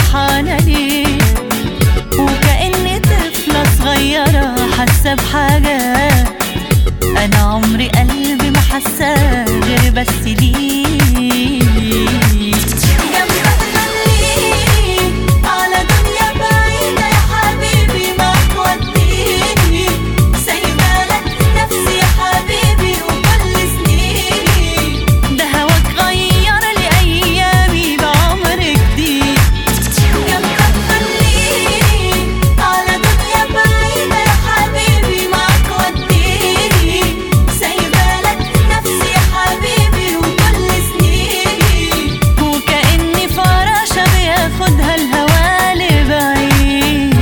فرحانة ليه وكأني طفلة صغيرة حاسة بحاجة أنا عمري قلبي ما حاسة غير بس ليه جنبك خليك على دنيا بعيدة يا حبيبي ما توديني سايبالك نفسي يا حبيبي وكل سنيني ده هواك غير لي أيامي بعمر جديد جنبك خليك على دنيا بعيدة يا حبيبي ما توديني سايبالك نفسي يا حبيبي وكل سنيني وكأني فراشة بياخدها الهوا لبعيد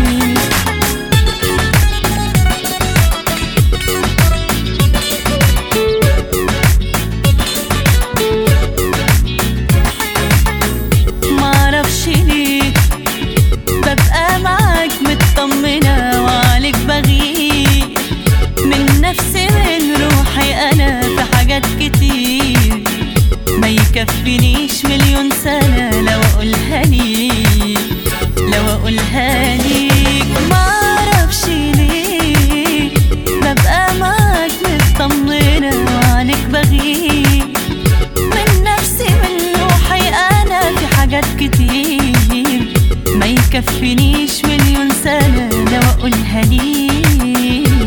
معرفش ليه ببقى معاك مطمنة وعليك بغير من نفسي من روحي أنا في حاجات كتير ما يكفينيش مليون سنة لو أقولها ليك لو أقولها ليك معرفش ليه ببقى معاك مطمنة وعليك بغير من نفسي من روحي أنا في حاجات كتير ما يكفينيش مليون سنة لو أقولها ليك